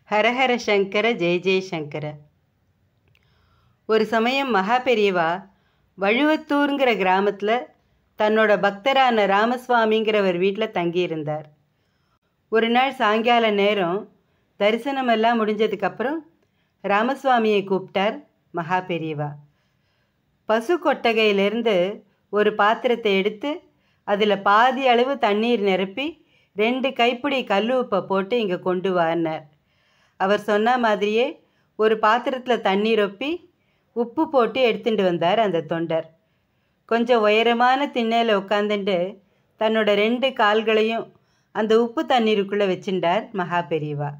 ஹரஹர சங்கர ஜெய ஜெய சங்கர ஒரு சமயம் மகா பெரியவா வழுவத்தூருங்கிற கிராமத்தில் தன்னோட பக்தரான ராமசுவாமிங்கிறவர் வீட்டில் தங்கியிருந்தார் ஒரு நாள் சாயங்கால நேரம் தரிசனமெல்லாம் முடிஞ்சதுக்கப்புறம் ராமசுவாமியை கூப்பிட்டார் மகா பெரியவா பசு கொட்டகையிலிருந்து ஒரு பாத்திரத்தை எடுத்து அதில் பாதி அளவு தண்ணீர் நிரப்பி ரெண்டு கைப்பிடி கல் உப்பை போட்டு இங்கே கொண்டு வான்னார் அவர் சொன்ன மாதிரியே ஒரு பாத்திரத்தில் தண்ணீர் ஒப்பி உப்பு போட்டு எடுத்துட்டு வந்தார் அந்த தொண்டர் கொஞ்சம் உயரமான திண்ணையில் உட்காந்துட்டு தன்னோட ரெண்டு கால்களையும் அந்த உப்பு தண்ணீருக்குள்ளே வச்சுட்டார் மகா பெரியவா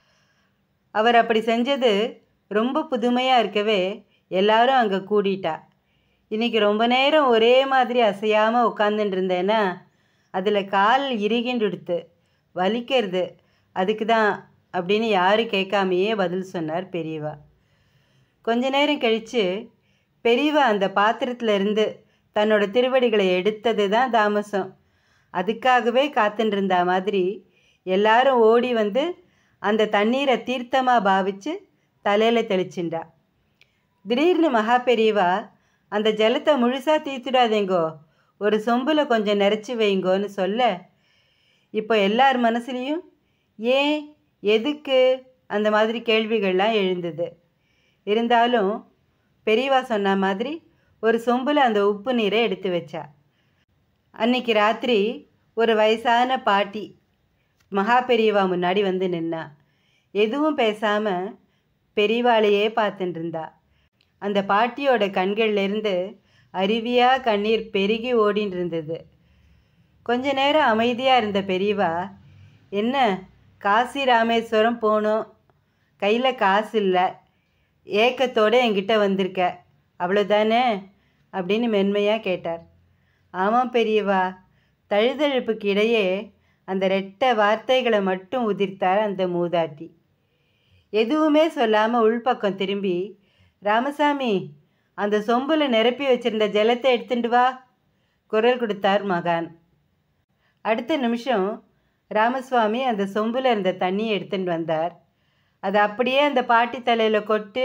அவர் அப்படி செஞ்சது ரொம்ப புதுமையாக இருக்கவே எல்லாரும் அங்கே கூடிட்டா இன்னைக்கு ரொம்ப நேரம் ஒரே மாதிரி அசையாமல் உட்காந்துட்டு இருந்தேன்னா அதில் கால் இறுகின்றுடுத்து வலிக்கிறது அதுக்கு தான் அப்படின்னு யாரும் கேட்காமையே பதில் சொன்னார் பெரியவா கொஞ்ச நேரம் கழித்து பெரியவா அந்த பாத்திரத்துல இருந்து தன்னோட திருவடிகளை எடுத்தது தான் தாமசம் அதுக்காகவே காத்துட்டு இருந்த மாதிரி எல்லாரும் ஓடி வந்து அந்த தண்ணீரை தீர்த்தமாக பாவிச்சு தலையில் தெளிச்சுண்டா திடீர்னு மகா பெரியவா அந்த ஜலத்தை முழுசாக தீர்த்துடாதேங்கோ ஒரு சொம்பில் கொஞ்சம் நிறச்சி வைங்கோன்னு சொல்ல இப்போ எல்லார் மனசுலேயும் ஏன் எதுக்கு அந்த மாதிரி கேள்விகள்லாம் எழுந்தது இருந்தாலும் பெரியவா சொன்ன மாதிரி ஒரு சொம்பில் அந்த உப்பு நீரை எடுத்து வச்சா அன்னைக்கு ராத்திரி ஒரு வயசான பாட்டி மகா பெரியவா முன்னாடி வந்து நின்னா எதுவும் பேசாமல் பெரியவாளையே பார்த்துட்டு இருந்தா அந்த பாட்டியோட கண்கள்லேருந்து அருவியாக கண்ணீர் பெருகி ஓடின்னு இருந்தது கொஞ்ச நேரம் அமைதியாக இருந்த பெரியவா என்ன காசி ராமேஸ்வரம் போகணும் கையில் காசு இல்லை ஏக்கத்தோடு என்கிட்ட வந்திருக்க அவ்வளோதானே அப்படின்னு மென்மையாக கேட்டார் ஆமாம் பெரியவா தழுதழுப்புக்கு இடையே அந்த ரெட்டை வார்த்தைகளை மட்டும் உதிர்த்தார் அந்த மூதாட்டி எதுவுமே சொல்லாமல் உள்பக்கம் திரும்பி ராமசாமி அந்த சொம்பில் நிரப்பி வச்சிருந்த ஜலத்தை எடுத்துட்டு வா குரல் கொடுத்தார் மகான் அடுத்த நிமிஷம் ராமசுவாமி அந்த சொம்பில் இருந்த தண்ணியை எடுத்துட்டு வந்தார் அதை அப்படியே அந்த பாட்டி தலையில் கொட்டு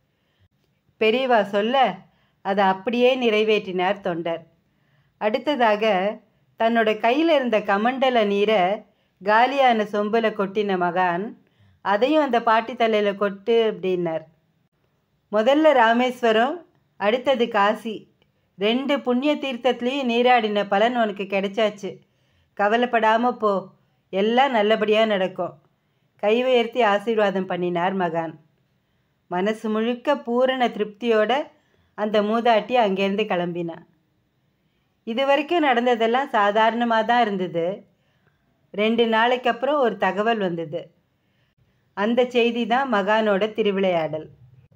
பெரியவா சொல்ல அதை அப்படியே நிறைவேற்றினார் தொண்டர் அடுத்ததாக தன்னோட கையில் இருந்த கமண்டல நீரை காலியான சொம்பில் கொட்டின மகான் அதையும் அந்த பாட்டி தலையில் கொட்டு அப்படின்னார் முதல்ல ராமேஸ்வரம் அடுத்தது காசி ரெண்டு புண்ணிய தீர்த்தத்துலேயும் நீராடின பலன் உனக்கு கிடைச்சாச்சு கவலைப்படாமல் போ எல்லாம் நல்லபடியாக நடக்கும் கை உயர்த்தி ஆசீர்வாதம் பண்ணினார் மகான் மனசு முழுக்க பூரண திருப்தியோட அந்த மூதாட்டி அங்கேருந்து கிளம்பினான் இது வரைக்கும் நடந்ததெல்லாம் சாதாரணமாக தான் இருந்தது ரெண்டு நாளைக்கு அப்புறம் ஒரு தகவல் வந்தது அந்த செய்தி தான் மகானோட திருவிளையாடல்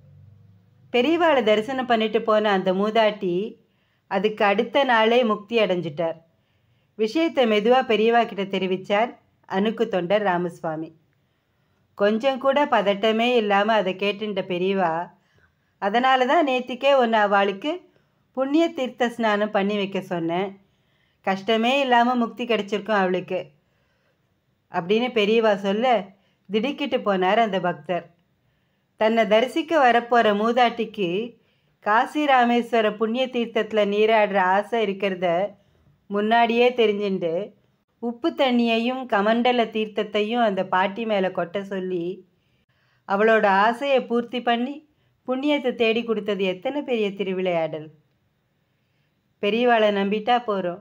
பெரியவாளை தரிசனம் பண்ணிட்டு போன அந்த மூதாட்டி அதுக்கு அடுத்த நாளே முக்தி அடைஞ்சிட்டார் விஷயத்தை மெதுவாக பெரியவா கிட்ட தெரிவித்தார் அணுக்கு தொண்டர் ராமசுவாமி கொஞ்சம் கூட பதட்டமே இல்லாமல் அதை கேட்டுட்ட பெரியவா அதனால தான் நேத்திக்கே ஒன்று அவளுக்கு புண்ணிய தீர்த்த ஸ்நானம் பண்ணி வைக்க சொன்னேன் கஷ்டமே இல்லாமல் முக்தி கிடைச்சிருக்கும் அவளுக்கு அப்படின்னு பெரியவா சொல்ல திடுக்கிட்டு போனார் அந்த பக்தர் தன்னை தரிசிக்க வரப்போகிற மூதாட்டிக்கு காசி ராமேஸ்வர புண்ணிய தீர்த்தத்தில் நீராடுற ஆசை இருக்கிறத முன்னாடியே தெரிஞ்சுண்டு உப்பு தண்ணியையும் கமண்டல தீர்த்தத்தையும் அந்த பாட்டி மேலே கொட்ட சொல்லி அவளோட ஆசையை பூர்த்தி பண்ணி புண்ணியத்தை தேடி கொடுத்தது எத்தனை பெரிய திருவிளையாடல் பெரியவாளை நம்பிட்டா போகிறோம்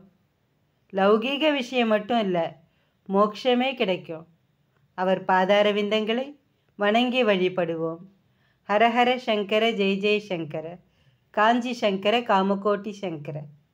லௌகீக விஷயம் மட்டும் இல்லை மோட்சமே கிடைக்கும் அவர் பாதார விந்தங்களை வணங்கி வழிபடுவோம் ஹரஹர சங்கர ஜெய் ஜெய் சங்கர காஞ்சி சங்கர காமகோட்டி சங்கர